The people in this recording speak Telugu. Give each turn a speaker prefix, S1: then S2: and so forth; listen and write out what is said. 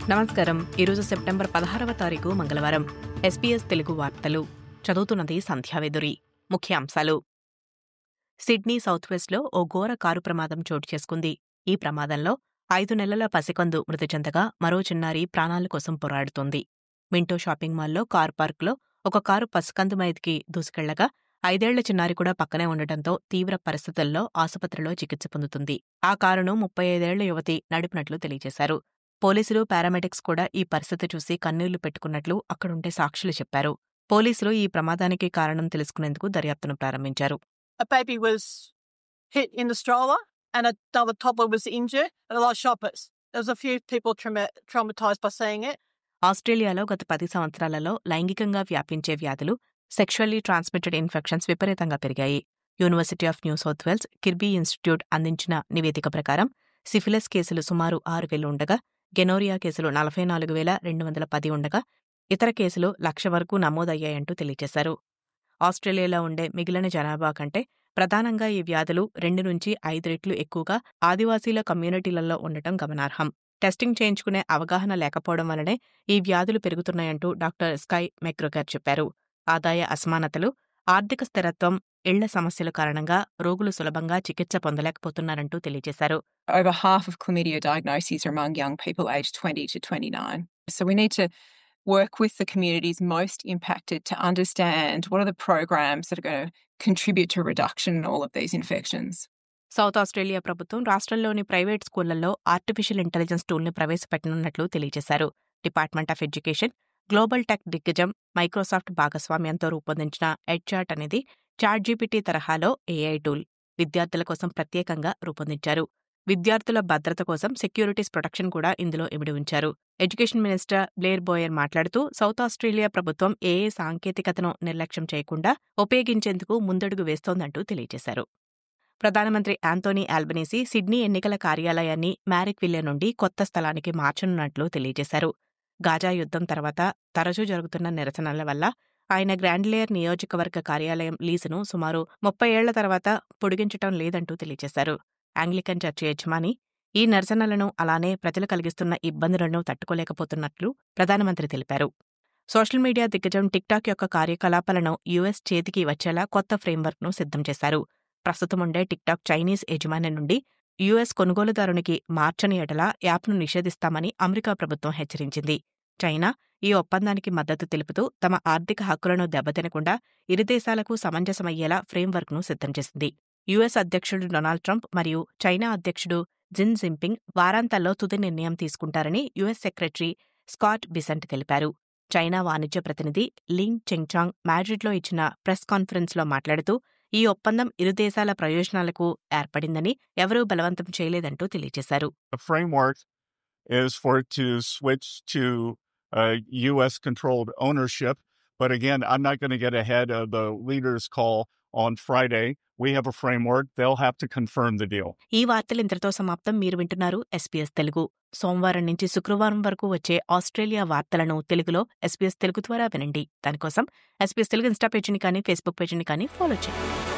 S1: నమస్కారం ఈరోజు సెప్టెంబర్ పదహారవ తారీఖు మంగళవారం ఎస్పీఎస్ తెలుగు వార్తలు చదువుతున్నది సంధ్యావేదురి ముఖ్యాంశాలు సిడ్నీ సౌత్ వెస్ట్లో ఓ ఘోర కారు ప్రమాదం చోటు చేసుకుంది ఈ ప్రమాదంలో ఐదు నెలల పసికందు మృతి చెందగా మరో చిన్నారి ప్రాణాల కోసం పోరాడుతోంది మింటో షాపింగ్ మాల్లో కార్ పార్క్లో ఒక కారు పసికందు మీదకి దూసుకెళ్లగా ఐదేళ్ల చిన్నారి కూడా పక్కనే ఉండటంతో తీవ్ర పరిస్థితుల్లో ఆసుపత్రిలో చికిత్స పొందుతుంది ఆ కారును ముప్పై ఐదేళ్ల యువతి నడిపినట్లు తెలియజేశారు పోలీసులు పారామెడిక్స్ కూడా ఈ పరిస్థితి చూసి కన్నీళ్లు పెట్టుకున్నట్లు అక్కడుండే సాక్షులు చెప్పారు పోలీసులు ఈ ప్రమాదానికి కారణం తెలుసుకునేందుకు దర్యాప్తును ప్రారంభించారు
S2: a baby was hit in the stroller and another toddler was injured and a lot of shoppers. There was a few people trauma- traumatized by seeing it.
S1: ఆస్ట్రేలియాలో గత పది సంవత్సరాలలో లైంగికంగా వ్యాపించే వ్యాధులు సెక్షువల్లీ ట్రాన్స్మిటెడ్ ఇన్ఫెక్షన్స్ విపరీతంగా పెరిగాయి University of New South Wales Kirby Institute అందించిన నివేదిక ప్రకారం సిఫిలిస్ కేసులు సుమారు ఆరు వేలు ఉండగా గెనోరియా కేసులు నలభై నాలుగు వేల రెండు వందల పది ఉండగా ఇతర కేసులు లక్ష వరకు నమోదయ్యాయంటూ తెలియజేశారు ఆస్ట్రేలియాలో ఉండే మిగిలిన జనాభా కంటే ప్రధానంగా ఈ వ్యాధులు రెండు నుంచి ఐదు రెట్లు ఎక్కువగా ఆదివాసీల కమ్యూనిటీలలో ఉండటం గమనార్హం టెస్టింగ్ చేయించుకునే అవగాహన లేకపోవడం వల్లనే ఈ వ్యాధులు పెరుగుతున్నాయంటూ డాక్టర్ స్కై మెక్రోగర్ చెప్పారు ఆదాయ అసమానతలు ఆర్థిక స్థిరత్వం ఇళ్ల సమస్యల కారణంగా రోగులు సులభంగా చికిత్స పొందలేకపోతున్నారంటూ తెలియజేశారు
S3: over half of chlamydia diagnoses are among young people aged 20 to 29. So we need to work with the communities most impacted to understand what are the programs that are going to contribute to a reduction in all of these infections.
S1: South Australia ప్రభుత్వం రాష్ట్రంలోని ప్రైవేట్ స్కూళ్లలో ఆర్టిఫిషియల్ ఇంటెలిజెన్స్ టూల్ని ప్రవేశపెట్టనున్నట్లు తెలియజేశారు Department of Education global tech దిగ్గజం మైక్రోసాఫ్ట్ భాగస్వామ్యంతో రూపొందించిన ఎడ్చాట్ అనేది చాట్ జీపీటీ తరహాలో ఏఐ టూల్ విద్యార్థుల కోసం ప్రత్యేకంగా రూపొందించారు విద్యార్థుల భద్రత కోసం సెక్యూరిటీస్ ప్రొటెక్షన్ కూడా ఇందులో ఇమిడి ఉంచారు ఎడ్యుకేషన్ మినిస్టర్ బ్లేర్ బోయర్ మాట్లాడుతూ సౌత్ ఆస్ట్రేలియా ప్రభుత్వం ఏఏ సాంకేతికతను నిర్లక్ష్యం చేయకుండా ఉపయోగించేందుకు ముందడుగు వేస్తోందంటూ తెలియజేశారు ప్రధానమంత్రి యాంతోనీ ఆల్బనీసీ సిడ్నీ ఎన్నికల కార్యాలయాన్ని మ్యారిక్విల్లే నుండి కొత్త స్థలానికి మార్చనున్నట్లు తెలియజేశారు గాజా యుద్ధం తర్వాత తరచూ జరుగుతున్న నిరసనల వల్ల ఆయన గ్రాండ్లేయర్ నియోజకవర్గ కార్యాలయం లీజును సుమారు ముప్పై ఏళ్ల తర్వాత పొడిగించటం లేదంటూ తెలియజేశారు ఆంగ్లికన్ చర్చి యజమాని ఈ నిరసనలను అలానే ప్రజలు కలిగిస్తున్న ఇబ్బందులను తట్టుకోలేకపోతున్నట్లు ప్రధానమంత్రి తెలిపారు సోషల్ మీడియా దిగ్గజం టిక్టాక్ యొక్క కార్యకలాపాలను యుఎస్ చేతికి వచ్చేలా కొత్త ఫ్రేమ్వర్క్ను సిద్ధం చేశారు ప్రస్తుతం ఉండే టిక్టాక్ చైనీస్ యజమాని నుండి యుఎస్ కొనుగోలుదారునికి మార్చని ఎడల యాప్ను నిషేధిస్తామని అమెరికా ప్రభుత్వం హెచ్చరించింది చైనా ఈ ఒప్పందానికి మద్దతు తెలుపుతూ తమ ఆర్థిక హక్కులను దెబ్బతినకుండా ఇరు దేశాలకు సమంజసమయ్యేలా ఫ్రేమ్వర్క్ను సిద్ధం చేసింది యుఎస్ అధ్యక్షుడు డొనాల్డ్ ట్రంప్ మరియు చైనా అధ్యక్షుడు జిన్ జింపింగ్ వారాంతాల్లో తుది నిర్ణయం తీసుకుంటారని యుఎస్ సెక్రటరీ స్కాట్ బిసెంట్ తెలిపారు చైనా వాణిజ్య ప్రతినిధి లింగ్ చెంగ్చాంగ్ మ్యాడ్రిడ్లో ఇచ్చిన ప్రెస్ కాన్ఫరెన్స్లో మాట్లాడుతూ ఈ ఒప్పందం ఇరు దేశాల ప్రయోజనాలకు ఏర్పడిందని ఎవరూ బలవంతం చేయలేదంటూ తెలియజేశారు
S4: the framework is for it to switch to uh, U.S. controlled ownership. But again, I'm not going to get ahead of the leaders' call on Friday. We have a framework. They'll have to confirm the deal.
S1: ఈ వార్తలు ఇంతటితో సమాప్తం మీరు వింటున్నారు ఎస్పీఎస్ తెలుగు సోమవారం నుంచి శుక్రవారం వరకు వచ్చే ఆస్ట్రేలియా వార్తలను తెలుగులో ఎస్పీఎస్ తెలుగు ద్వారా వినండి దానికోసం ఎస్పీఎస్ తెలుగు ఇన్స్టా పేజీని కానీ ఫేస్బుక్ పేజీని కానీ ఫాలో చేయండి